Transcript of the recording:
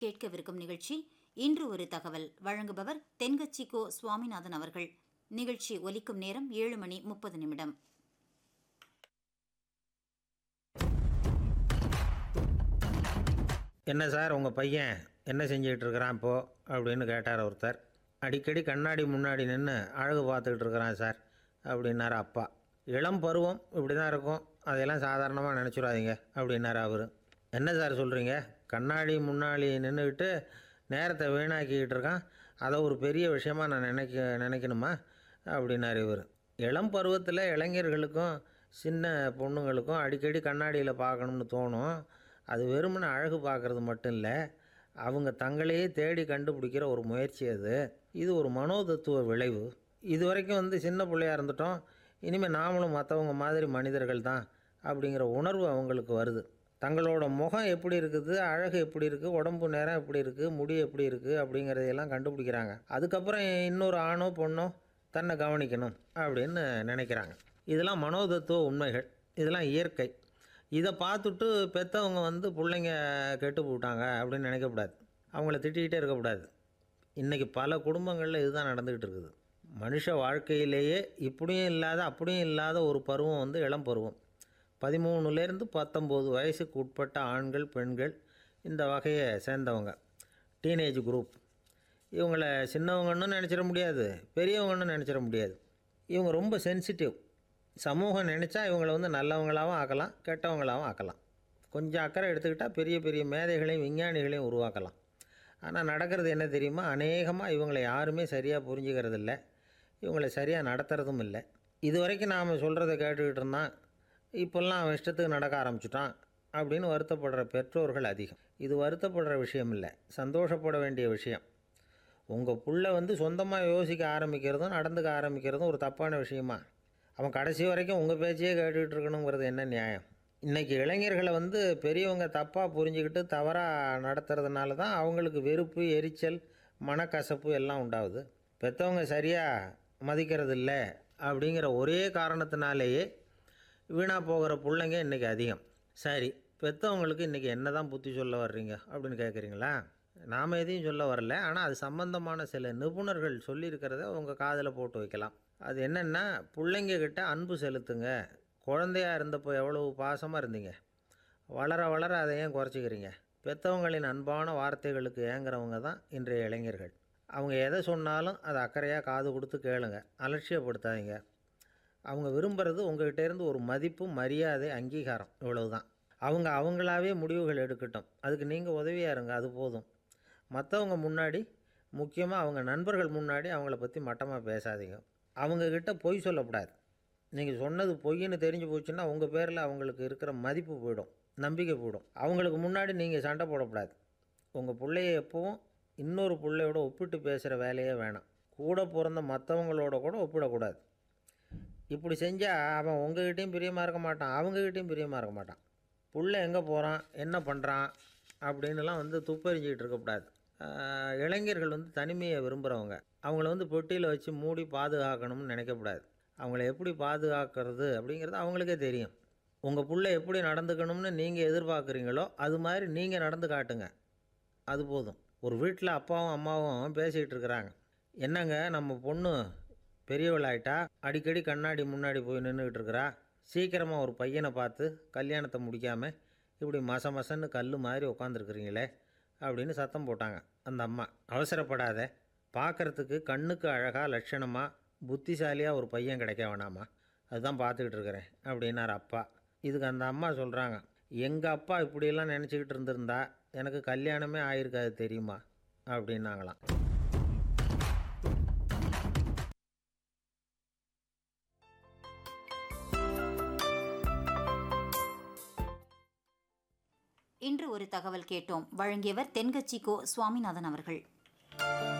கேட்கவிருக்கும் நிகழ்ச்சி இன்று ஒரு தகவல் வழங்குபவர் தென்கட்சி கோ சுவாமிநாதன் அவர்கள் நிகழ்ச்சி ஒலிக்கும் நேரம் ஏழு மணி முப்பது நிமிடம் என்ன சார் உங்கள் பையன் என்ன செஞ்சுக்கிட்டு இருக்கிறான் இப்போ அப்படின்னு கேட்டார் ஒருத்தர் அடிக்கடி கண்ணாடி முன்னாடி நின்று அழகு பார்த்துக்கிட்டு இருக்கிறான் சார் அப்படின்னாரு அப்பா இளம் பருவம் இப்படி தான் இருக்கும் அதையெல்லாம் சாதாரணமாக நினச்சிடாதீங்க அப்படின்னாரு அவர் என்ன சார் சொல்கிறீங்க கண்ணாடி முன்னாடி நின்றுக்கிட்டு நேரத்தை வீணாக்கிக்கிட்டு இருக்கான் அதை ஒரு பெரிய விஷயமா நான் நினைக்க நினைக்கணுமா அப்படின்னாரு இவர் இளம் பருவத்தில் இளைஞர்களுக்கும் சின்ன பொண்ணுங்களுக்கும் அடிக்கடி கண்ணாடியில் பார்க்கணும்னு தோணும் அது வெறுமனே அழகு பார்க்குறது மட்டும் இல்லை அவங்க தங்களையே தேடி கண்டுபிடிக்கிற ஒரு முயற்சி அது இது ஒரு மனோதத்துவ விளைவு இது வரைக்கும் வந்து சின்ன பிள்ளையா இருந்துட்டோம் இனிமேல் நாமளும் மற்றவங்க மாதிரி மனிதர்கள் தான் அப்படிங்கிற உணர்வு அவங்களுக்கு வருது தங்களோட முகம் எப்படி இருக்குது அழகு எப்படி இருக்குது உடம்பு நேரம் எப்படி இருக்குது முடி எப்படி இருக்குது அப்படிங்கிறதையெல்லாம் கண்டுபிடிக்கிறாங்க அதுக்கப்புறம் இன்னொரு ஆணோ பொண்ணோ தன்னை கவனிக்கணும் அப்படின்னு நினைக்கிறாங்க இதெல்லாம் மனோதத்துவ உண்மைகள் இதெல்லாம் இயற்கை இதை பார்த்துட்டு பெற்றவங்க வந்து பிள்ளைங்க கெட்டு போட்டாங்க அப்படின்னு நினைக்கக்கூடாது அவங்கள திட்டிக்கிட்டே இருக்கக்கூடாது இன்றைக்கி பல குடும்பங்களில் இதுதான் நடந்துக்கிட்டு இருக்குது மனுஷ வாழ்க்கையிலேயே இப்படியும் இல்லாத அப்படியும் இல்லாத ஒரு பருவம் வந்து இளம் பருவம் பதிமூணுலேருந்து பத்தொம்போது வயசுக்கு உட்பட்ட ஆண்கள் பெண்கள் இந்த வகையை சேர்ந்தவங்க டீனேஜ் குரூப் இவங்கள சின்னவங்கன்னு நினச்சிட முடியாது பெரியவங்கன்னு நினச்சிட முடியாது இவங்க ரொம்ப சென்சிட்டிவ் சமூகம் நினச்சா இவங்கள வந்து நல்லவங்களாகவும் ஆக்கலாம் கெட்டவங்களாகவும் ஆக்கலாம் கொஞ்சம் அக்கறை எடுத்துக்கிட்டால் பெரிய பெரிய மேதைகளையும் விஞ்ஞானிகளையும் உருவாக்கலாம் ஆனால் நடக்கிறது என்ன தெரியுமா அநேகமாக இவங்களை யாருமே சரியாக புரிஞ்சுக்கிறது இல்லை இவங்களை சரியாக நடத்துகிறதும் இல்லை இது வரைக்கும் நாம் சொல்கிறத கேட்டுக்கிட்டு இருந்தான் இப்போல்லாம் அவன் இஷ்டத்துக்கு நடக்க ஆரம்பிச்சிட்டான் அப்படின்னு வருத்தப்படுற பெற்றோர்கள் அதிகம் இது வருத்தப்படுற விஷயம் இல்லை சந்தோஷப்பட வேண்டிய விஷயம் உங்கள் புள்ள வந்து சொந்தமாக யோசிக்க ஆரம்பிக்கிறதும் நடந்துக்க ஆரம்பிக்கிறதும் ஒரு தப்பான விஷயமா அவன் கடைசி வரைக்கும் உங்கள் பேச்சையே கேட்டுக்கிட்டு இருக்கணுங்கிறது என்ன நியாயம் இன்றைக்கி இளைஞர்களை வந்து பெரியவங்க தப்பாக புரிஞ்சுக்கிட்டு தவறாக நடத்துறதுனால தான் அவங்களுக்கு வெறுப்பு எரிச்சல் மனக்கசப்பு எல்லாம் உண்டாகுது பெற்றவங்க சரியாக மதிக்கிறது இல்லை அப்படிங்கிற ஒரே காரணத்தினாலேயே வீணாக போகிற பிள்ளைங்க இன்றைக்கி அதிகம் சரி பெற்றவங்களுக்கு இன்றைக்கி என்ன தான் புத்தி சொல்ல வர்றீங்க அப்படின்னு கேட்குறீங்களா நாம் எதையும் சொல்ல வரல ஆனால் அது சம்பந்தமான சில நிபுணர்கள் சொல்லியிருக்கிறத உங்கள் காதில் போட்டு வைக்கலாம் அது என்னென்னா பிள்ளைங்க கிட்ட அன்பு செலுத்துங்க குழந்தையா இருந்தப்போ எவ்வளவு பாசமாக இருந்தீங்க வளர வளர அதை ஏன் குறைச்சிக்கிறீங்க பெற்றவங்களின் அன்பான வார்த்தைகளுக்கு ஏங்குறவங்க தான் இன்றைய இளைஞர்கள் அவங்க எதை சொன்னாலும் அதை அக்கறையாக காது கொடுத்து கேளுங்க அலட்சியப்படுத்தாதீங்க அவங்க விரும்புகிறது உங்ககிட்டேருந்து ஒரு மதிப்பு மரியாதை அங்கீகாரம் இவ்வளவு தான் அவங்க அவங்களாவே முடிவுகள் எடுக்கட்டும் அதுக்கு நீங்கள் உதவியாக இருங்க அது போதும் மற்றவங்க முன்னாடி முக்கியமாக அவங்க நண்பர்கள் முன்னாடி அவங்கள பற்றி மட்டமாக பேசாதீங்க அவங்கக்கிட்ட பொய் சொல்லக்கூடாது நீங்கள் சொன்னது பொய்ன்னு தெரிஞ்சு போச்சுன்னா உங்கள் பேரில் அவங்களுக்கு இருக்கிற மதிப்பு போயிடும் நம்பிக்கை போயிடும் அவங்களுக்கு முன்னாடி நீங்கள் சண்டை போடக்கூடாது உங்கள் பிள்ளைய எப்பவும் இன்னொரு பிள்ளையோட ஒப்பிட்டு பேசுகிற வேலையே வேணாம் கூட பிறந்த மற்றவங்களோட கூட ஒப்பிடக்கூடாது இப்படி செஞ்சால் அவன் உங்ககிட்டயும் பிரியமாக இருக்க மாட்டான் அவங்ககிட்டயும் பிரியமாக இருக்க மாட்டான் புள்ள எங்கே போகிறான் என்ன பண்ணுறான் அப்படின்னுலாம் வந்து துப்பறிஞ்சிக்கிட்டு இருக்கக்கூடாது ஆஹ் இளைஞர்கள் வந்து தனிமையை விரும்புகிறவங்க அவங்கள வந்து பெட்டியில் வச்சு மூடி பாதுகாக்கணும்னு நினைக்கக்கூடாது அவங்கள எப்படி பாதுகாக்கிறது அப்படிங்கிறது அவங்களுக்கே தெரியும் உங்கள் புள்ள எப்படி நடந்துக்கணும்னு நீங்கள் எதிர்பார்க்குறீங்களோ அது மாதிரி நீங்கள் நடந்து காட்டுங்க அது போதும் ஒரு வீட்டில் அப்பாவும் அம்மாவும் பேசிகிட்டு இருக்கிறாங்க என்னங்க நம்ம பொண்ணு பெரியவளாயிட்டா அடிக்கடி கண்ணாடி முன்னாடி போய் நின்றுக்கிட்டு இருக்கிறா சீக்கிரமாக ஒரு பையனை பார்த்து கல்யாணத்தை முடிக்காமல் இப்படி மச மசன்னு கல் மாதிரி உட்காந்துருக்குறீங்களே அப்படின்னு சத்தம் போட்டாங்க அந்த அம்மா அவசரப்படாத பார்க்குறதுக்கு கண்ணுக்கு அழகாக லட்சணமாக புத்திசாலியாக ஒரு பையன் கிடைக்க வேணாமா அதுதான் பார்த்துக்கிட்டு இருக்கிறேன் அப்படின்னார் அப்பா இதுக்கு அந்த அம்மா சொல்கிறாங்க எங்கள் அப்பா இப்படியெல்லாம் நினச்சிக்கிட்டு இருந்திருந்தா எனக்கு கல்யாணமே ஆயிருக்காது தெரியுமா அப்படின்னாங்களாம் இன்று ஒரு தகவல் கேட்டோம் வழங்கியவர் தென்கட்சி கோ சுவாமிநாதன் அவர்கள்